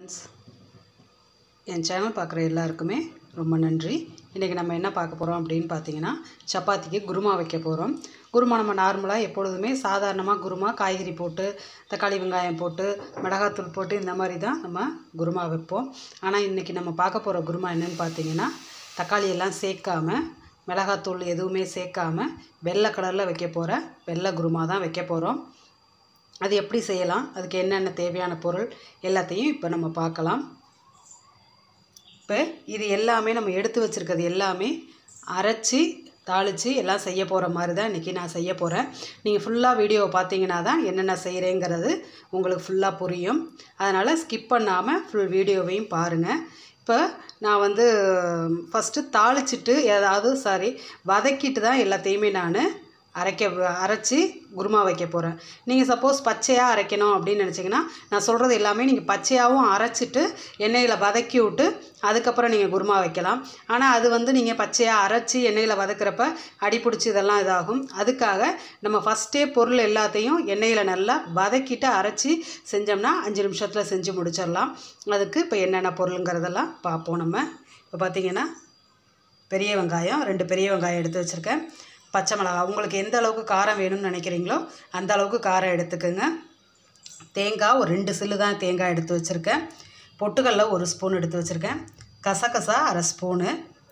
friends என் channel பார்க்குற எல்லாருக்குமே ரொம்ப நன்றி இன்றைக்கி நம்ம என்ன பார்க்க போகிறோம் அப்படின்னு பார்த்தீங்கன்னா சப்பாத்திக்கு குருமா வைக்க போகிறோம் குருமா நம்ம நார்மலாக எப்பொழுதுமே சாதாரணமாக குருமா காய்கறி போட்டு தக்காளி வெங்காயம் போட்டு மிளகாத்தூள் போட்டு இந்த மாதிரி தான் நம்ம குருமா வைப்போம் ஆனால் இன்றைக்கி நம்ம பார்க்க போகிற குருமா என்னன்னு பார்த்தீங்கன்னா தக்காளி எல்லாம் சேர்க்காம மிளகாத்தூள் எதுவுமே சேர்க்காம வெள்ளை கலரில் வைக்க போகிற வெள்ளை குருமா தான் வைக்க போகிறோம் அது எப்படி செய்யலாம் அதுக்கு என்னென்ன தேவையான பொருள் எல்லாத்தையும் இப்போ நம்ம பார்க்கலாம் இப்போ இது எல்லாமே நம்ம எடுத்து வச்சுருக்கிறது எல்லாமே அரைச்சி தாளித்து எல்லாம் செய்ய போகிற மாதிரி தான் இன்றைக்கி நான் செய்ய போகிறேன் நீங்கள் ஃபுல்லாக வீடியோவை பார்த்தீங்கன்னா தான் என்னென்ன செய்கிறேங்கிறது உங்களுக்கு ஃபுல்லாக புரியும் அதனால் ஸ்கிப் பண்ணாமல் ஃபுல் வீடியோவையும் பாருங்கள் இப்போ நான் வந்து ஃபஸ்ட்டு தாளிச்சிட்டு ஏதாவது சாரி வதக்கிட்டு தான் எல்லாத்தையுமே நான் அரைக்க அரைச்சி குருமா வைக்க போகிறேன் நீங்கள் சப்போஸ் பச்சையாக அரைக்கணும் அப்படின்னு நினச்சிங்கன்னா நான் சொல்கிறது எல்லாமே நீங்கள் பச்சையாகவும் அரைச்சிட்டு எண்ணெயில் வதக்கி விட்டு அதுக்கப்புறம் நீங்கள் குருமா வைக்கலாம் ஆனால் அது வந்து நீங்கள் பச்சையாக அரைச்சி எண்ணெயில் வதக்கிறப்ப அடிப்பிடிச்சி இதெல்லாம் இதாகும் அதுக்காக நம்ம ஃபஸ்ட்டே பொருள் எல்லாத்தையும் எண்ணெயில் நல்லா வதக்கிட்டு அரைச்சி செஞ்சோம்னா அஞ்சு நிமிஷத்தில் செஞ்சு முடிச்சிடலாம் அதுக்கு இப்போ என்னென்ன பொருளுங்கிறதெல்லாம் பார்ப்போம் நம்ம இப்போ பார்த்தீங்கன்னா பெரிய வெங்காயம் ரெண்டு பெரிய வெங்காயம் எடுத்து வச்சுருக்கேன் பச்சை மிளகாய் உங்களுக்கு எந்த அளவுக்கு காரம் வேணும்னு நினைக்கிறீங்களோ அந்த அளவுக்கு காரம் எடுத்துக்கோங்க தேங்காய் ஒரு ரெண்டு சில்லு தான் தேங்காய் எடுத்து வச்சுருக்கேன் பொட்டுக்கடல ஒரு ஸ்பூன் எடுத்து வச்சுருக்கேன் கசகசா அரை ஸ்பூனு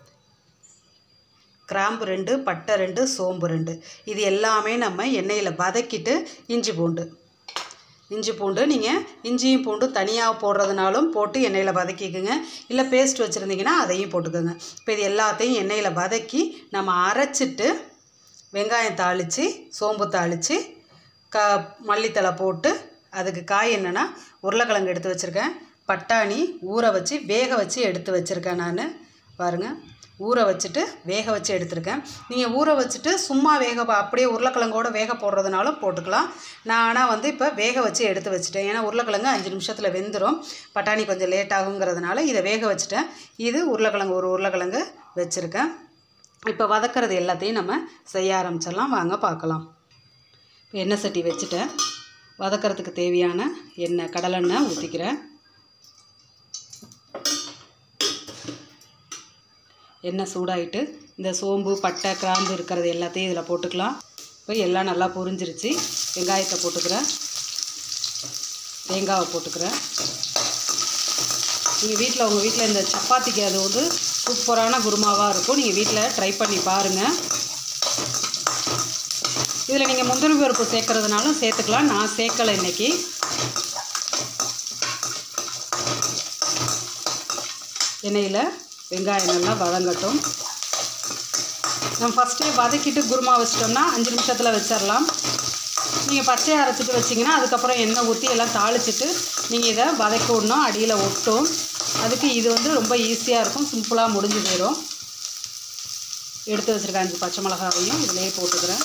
கிராம்பு ரெண்டு பட்டை ரெண்டு சோம்பு ரெண்டு இது எல்லாமே நம்ம எண்ணெயில் வதக்கிட்டு இஞ்சி பூண்டு இஞ்சி பூண்டு நீங்கள் இஞ்சியும் பூண்டும் தனியாக போடுறதுனாலும் போட்டு எண்ணெயில் வதக்கிக்குங்க இல்லை பேஸ்ட் வச்சுருந்தீங்கன்னா அதையும் போட்டுக்கோங்க இப்போ இது எல்லாத்தையும் எண்ணெயில் வதக்கி நம்ம அரைச்சிட்டு வெங்காயம் தாளித்து சோம்பு தாளித்து க மல்லித்தலை போட்டு அதுக்கு காய் என்னென்னா உருளைக்கிழங்கு எடுத்து வச்சுருக்கேன் பட்டாணி ஊற வச்சு வேக வச்சு எடுத்து வச்சுருக்கேன் நான் பாருங்கள் ஊற வச்சுட்டு வேக வச்சு எடுத்திருக்கேன் நீங்கள் ஊற வச்சுட்டு சும்மா வேக அப்படியே உருளைக்கிழங்கோட வேக போடுறதுனாலும் போட்டுக்கலாம் நான் ஆனால் வந்து இப்போ வேக வச்சு எடுத்து வச்சுட்டேன் ஏன்னா உருளைக்கிழங்கு அஞ்சு நிமிஷத்தில் வெந்துடும் பட்டாணி கொஞ்சம் லேட் ஆகுங்கிறதுனால இதை வேக வச்சுட்டேன் இது உருளைக்கிழங்கு ஒரு உருளைக்கிழங்கு வச்சுருக்கேன் இப்போ வதக்கிறது எல்லாத்தையும் நம்ம செய்ய ஆரம்பிச்சிடலாம் வாங்க பார்க்கலாம் இப்போ எண்ணெய் சட்டி வச்சுட்டேன் வதக்கிறதுக்கு தேவையான எண்ணெய் கடலெண்ணெய் ஊற்றிக்கிறேன் எண்ணெய் சூடாயிட்டு இந்த சோம்பு பட்டை கிராம்பு இருக்கிறது எல்லாத்தையும் இதில் போட்டுக்கலாம் இப்போ எல்லாம் நல்லா பொரிஞ்சிருச்சு வெங்காயத்தை போட்டுக்கிறேன் தேங்காவை போட்டுக்கிறேன் நீங்கள் வீட்டில் உங்கள் வீட்டில் இந்த சப்பாத்திக்கு அது வந்து சூப்பரான குருமாவாக இருக்கும் நீங்கள் வீட்டில் ட்ரை பண்ணி பாருங்கள் இதில் நீங்கள் முந்திரி பருப்பு சேர்க்குறதுனாலும் சேர்த்துக்கலாம் நான் சேர்க்கலை இன்றைக்கி எண்ணெயில் வெங்காயம் நல்லா வதங்கட்டும் நம்ம ஃபஸ்ட்டே வதக்கிட்டு குருமா வச்சிட்டோம்னா அஞ்சு நிமிஷத்தில் வச்சிடலாம் நீங்கள் பச்சையை அரைச்சிட்டு வச்சிங்கன்னா அதுக்கப்புறம் எண்ணெய் ஊற்றி எல்லாம் தாளிச்சிட்டு நீங்கள் இதை வதக்கி விடணும் அடியில் ஒட்டும் அதுக்கு இது வந்து ரொம்ப ஈஸியாக இருக்கும் சிம்பிளாக முடிஞ்சு போயிடும் எடுத்து வச்சுருக்கேன் அஞ்சு பச்சை மிளகாவையும் இதிலேயே போட்டுக்கிறேன்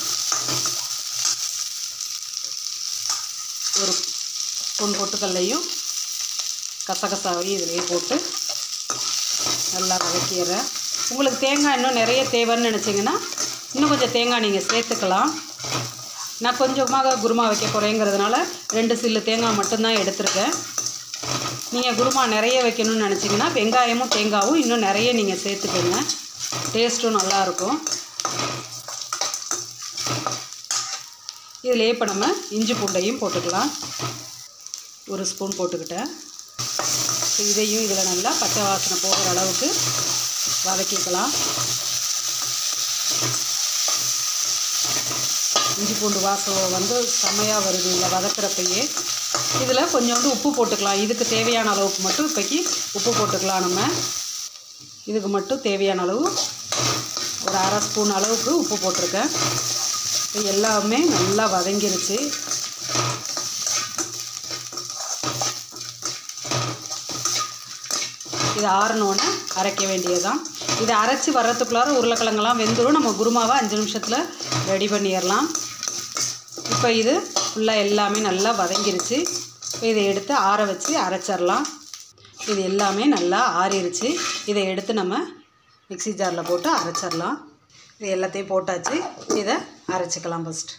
ஒரு பொன் பொட்டுக்கல்லையும் கசகசாவையும் இதிலேயே போட்டு நல்லா வதக்கிடுறேன் உங்களுக்கு தேங்காய் இன்னும் நிறைய தேவைன்னு நினச்சிங்கன்னா இன்னும் கொஞ்சம் தேங்காய் நீங்கள் சேர்த்துக்கலாம் நான் கொஞ்சமாக குருமா வைக்க போகிறேங்கிறதுனால ரெண்டு சில்லு தேங்காய் மட்டும்தான் எடுத்திருக்கேன் நீங்கள் குருமா நிறைய வைக்கணும்னு நினச்சிங்கன்னா வெங்காயமும் தேங்காயும் இன்னும் நிறைய நீங்கள் சேர்த்துக்கோங்க டேஸ்ட்டும் நல்லாயிருக்கும் இதில் இப்போ நம்ம இஞ்சி பூண்டையும் போட்டுக்கலாம் ஒரு ஸ்பூன் போட்டுக்கிட்டேன் இதையும் இதில் நல்லா பச்சை வாசனை போகிற அளவுக்கு வதக்கிக்கலாம் இஞ்சி பூண்டு வாசம் வந்து செம்மையாக வருது இல்லை வதக்கிறப்பையே இதில் கொஞ்சோண்டு உப்பு போட்டுக்கலாம் இதுக்கு தேவையான அளவுக்கு மட்டும் இப்போக்கி உப்பு போட்டுக்கலாம் நம்ம இதுக்கு மட்டும் தேவையான அளவு ஒரு அரை ஸ்பூன் அளவுக்கு உப்பு போட்டிருக்கேன் இப்போ எல்லாமே நல்லா வதங்கிருச்சு இது ஆறினோன்னே அரைக்க வேண்டியதுதான் இதை அரைச்சி வர்றதுக்குள்ளார உருளைக்கிழங்கெல்லாம் வெந்துடும் நம்ம குருமாவை அஞ்சு நிமிஷத்தில் ரெடி பண்ணிடலாம் இப்போ இது ஃபுல்லாக எல்லாமே நல்லா வதங்கிருச்சு இப்போ இதை எடுத்து ஆற வச்சு அரைச்சிடலாம் இது எல்லாமே நல்லா ஆறிருச்சு இதை எடுத்து நம்ம மிக்சி ஜாரில் போட்டு அரைச்சிடலாம் இது எல்லாத்தையும் போட்டாச்சு இதை அரைச்சிக்கலாம் ஃபஸ்ட்டு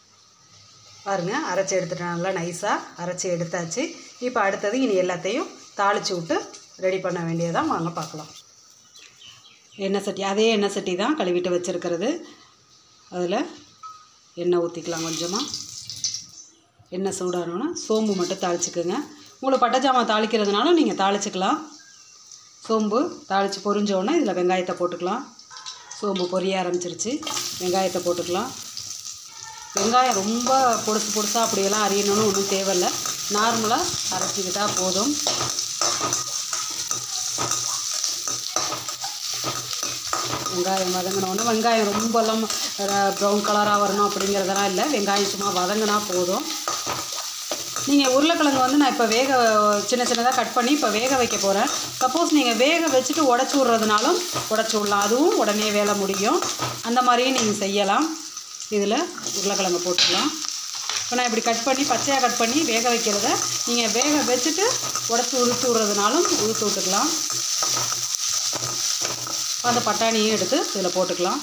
பாருங்கள் அரைச்சி எடுத்துட்டேன் நல்லா நைஸாக அரைச்சி எடுத்தாச்சு இப்போ அடுத்தது இனி எல்லாத்தையும் தாளித்து விட்டு ரெடி பண்ண வேண்டியதான் வாங்க பார்க்கலாம் எண்ணெய் சட்டி அதே எண்ணெய் சட்டி தான் கழுவிட்டு வச்சுருக்கிறது அதில் எண்ணெய் ஊற்றிக்கலாம் கொஞ்சமாக எண்ணெய் சூடானோன்னா சோம்பு மட்டும் தாளிச்சுக்கோங்க உங்களுக்கு பட்டை ஜாமான் தாளிக்கிறதுனாலும் நீங்கள் தாளிச்சுக்கலாம் சோம்பு தாளித்து பொரிஞ்சோடனே இதில் வெங்காயத்தை போட்டுக்கலாம் சோம்பு பொரிய ஆரம்பிச்சிருச்சு வெங்காயத்தை போட்டுக்கலாம் வெங்காயம் ரொம்ப பொடுசு பொடுசாக அப்படியெல்லாம் அரியணும்னு ஒன்றும் தேவையில்லை நார்மலாக அரைச்சிக்கிட்டா போதும் வெங்காயம் வதங்கினோடனே வெங்காயம் ரொம்பலாம் ப்ரௌன் கலராக வரணும் அப்படிங்கிறதெல்லாம் இல்லை வெங்காயம் சும்மா வதங்கினா போதும் நீங்கள் உருளைக்கிழங்கு வந்து நான் இப்போ வேக சின்ன சின்னதாக கட் பண்ணி இப்போ வேக வைக்க போகிறேன் சப்போஸ் நீங்கள் வேக வச்சுட்டு உடச்சி விட்றதுனாலும் உடச்சி விடலாம் அதுவும் உடனே வேலை முடியும் அந்த மாதிரியும் நீங்கள் செய்யலாம் இதில் உருளைக்கிழங்கு போட்டுக்கலாம் இப்போ நான் இப்படி கட் பண்ணி பச்சையாக கட் பண்ணி வேக வைக்கிறத நீங்கள் வேக வச்சுட்டு உடச்சி உளுத்து விட்றதுனாலும் உளுத்து விட்டுக்கலாம் அந்த பட்டாணியும் எடுத்து இதில் போட்டுக்கலாம்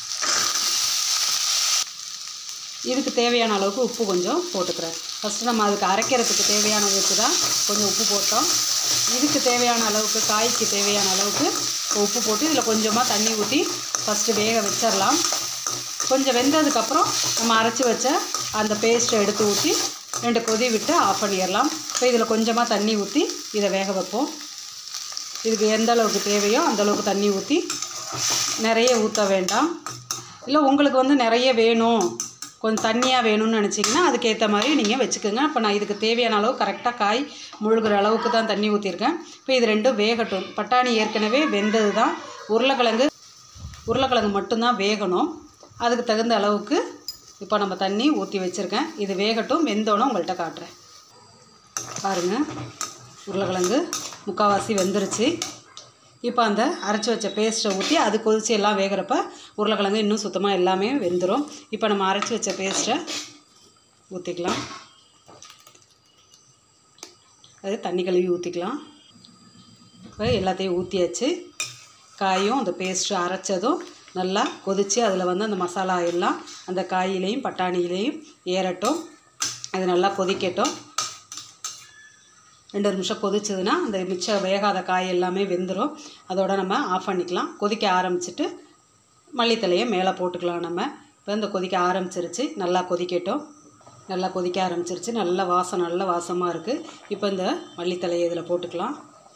இதுக்கு தேவையான அளவுக்கு உப்பு கொஞ்சம் போட்டுக்கிறேன் ஃபஸ்ட்டு நம்ம அதுக்கு அரைக்கிறதுக்கு தேவையான உப்பு தான் கொஞ்சம் உப்பு போட்டோம் இதுக்கு தேவையான அளவுக்கு காய்க்கு தேவையான அளவுக்கு உப்பு போட்டு இதில் கொஞ்சமாக தண்ணி ஊற்றி ஃபஸ்ட்டு வேக வச்சிடலாம் கொஞ்சம் வெந்ததுக்கப்புறம் நம்ம அரைச்சி வச்ச அந்த பேஸ்ட்டை எடுத்து ஊற்றி ரெண்டு கொதி விட்டு ஆஃப் பண்ணிடலாம் இப்போ இதில் கொஞ்சமாக தண்ணி ஊற்றி இதை வேக வைப்போம் இதுக்கு எந்த அளவுக்கு தேவையோ அந்த அளவுக்கு தண்ணி ஊற்றி நிறைய ஊற்ற வேண்டாம் இல்லை உங்களுக்கு வந்து நிறைய வேணும் கொஞ்சம் தண்ணியாக வேணும்னு நினச்சிங்கன்னா அதுக்கேற்ற மாதிரி நீங்கள் வச்சுக்கோங்க இப்போ நான் இதுக்கு தேவையான அளவு கரெக்டாக காய் முழுகிற அளவுக்கு தான் தண்ணி ஊற்றிருக்கேன் இப்போ இது ரெண்டும் வேகட்டும் பட்டாணி ஏற்கனவே வெந்தது தான் உருளைக்கிழங்கு உருளைக்கிழங்கு மட்டும்தான் வேகணும் அதுக்கு தகுந்த அளவுக்கு இப்போ நம்ம தண்ணி ஊற்றி வச்சுருக்கேன் இது வேகட்டும் வெந்தோன்னு உங்கள்கிட்ட காட்டுறேன் பாருங்கள் உருளைக்கிழங்கு முக்கால்வாசி வெந்துருச்சு இப்போ அந்த அரைச்சி வச்ச பேஸ்ட்டை ஊற்றி அது கொதிச்சு எல்லாம் வேகிறப்ப உருளைக்கிழங்கு இன்னும் சுத்தமாக எல்லாமே வெந்துடும் இப்போ நம்ம அரைச்சி வச்ச பேஸ்ட்டை ஊற்றிக்கலாம் அது தண்ணி கழுவி ஊற்றிக்கலாம் இப்போ எல்லாத்தையும் ஊற்றியாச்சு காயும் அந்த பேஸ்ட்டு அரைச்சதும் நல்லா கொதித்து அதில் வந்து அந்த மசாலா எல்லாம் அந்த காயிலையும் பட்டாணியிலையும் ஏறட்டும் அது நல்லா கொதிக்கட்டும் ரெண்டு நிமிஷம் கொதிச்சதுன்னா அந்த மிச்சம் வேகாத காய் எல்லாமே வெந்துடும் அதோட நம்ம ஆஃப் பண்ணிக்கலாம் கொதிக்க ஆரம்பிச்சிட்டு மல்லித்தலையை மேலே போட்டுக்கலாம் நம்ம இப்போ இந்த கொதிக்க ஆரம்பிச்சிருச்சு நல்லா கொதிக்கட்டும் நல்லா கொதிக்க ஆரம்பிச்சிருச்சு நல்ல வாசம் நல்ல வாசமாக இருக்குது இப்போ இந்த மல்லித்தலையை இதில் போட்டுக்கலாம்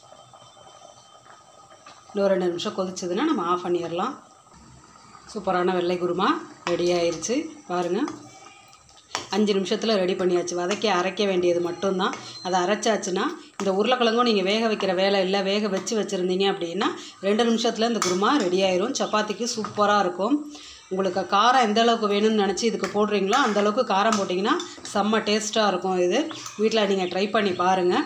இன்னும் ரெண்டு நிமிஷம் கொதிச்சதுன்னா நம்ம ஆஃப் பண்ணிடலாம் சூப்பரான வெள்ளை குருமா ரெடி ஆயிருச்சு பாருங்கள் அஞ்சு நிமிஷத்தில் ரெடி பண்ணியாச்சு வதக்கி அரைக்க வேண்டியது மட்டும்தான் அதை அரைச்சாச்சுன்னா இந்த உருளைக்கிழங்கும் நீங்கள் வேக வைக்கிற வேலை இல்லை வேக வச்சு வச்சுருந்தீங்க அப்படின்னா ரெண்டு நிமிஷத்தில் இந்த குருமா ரெடி ஆயிரும் சப்பாத்திக்கு சூப்பராக இருக்கும் உங்களுக்கு காரம் எந்த அளவுக்கு வேணும்னு நினச்சி இதுக்கு போடுறீங்களோ அந்த அளவுக்கு காரம் போட்டிங்கன்னா செம்ம டேஸ்ட்டாக இருக்கும் இது வீட்டில் நீங்கள் ட்ரை பண்ணி பாருங்கள்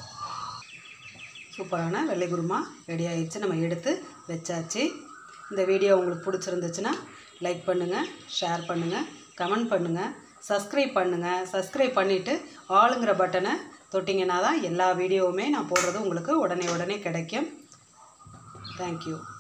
சூப்பரான வெள்ளை குருமா ரெடி ஆயிடுச்சு நம்ம எடுத்து வச்சாச்சு இந்த வீடியோ உங்களுக்கு பிடிச்சிருந்துச்சுன்னா லைக் பண்ணுங்கள் ஷேர் பண்ணுங்கள் கமெண்ட் பண்ணுங்கள் சப்ஸ்கிரைப் பண்ணுங்கள் சப்ஸ்கிரைப் பண்ணிவிட்டு ஆளுங்கிற பட்டனை தொட்டிங்கன்னா தான் எல்லா வீடியோவுமே நான் போடுறது உங்களுக்கு உடனே உடனே கிடைக்கும் தேங்க்யூ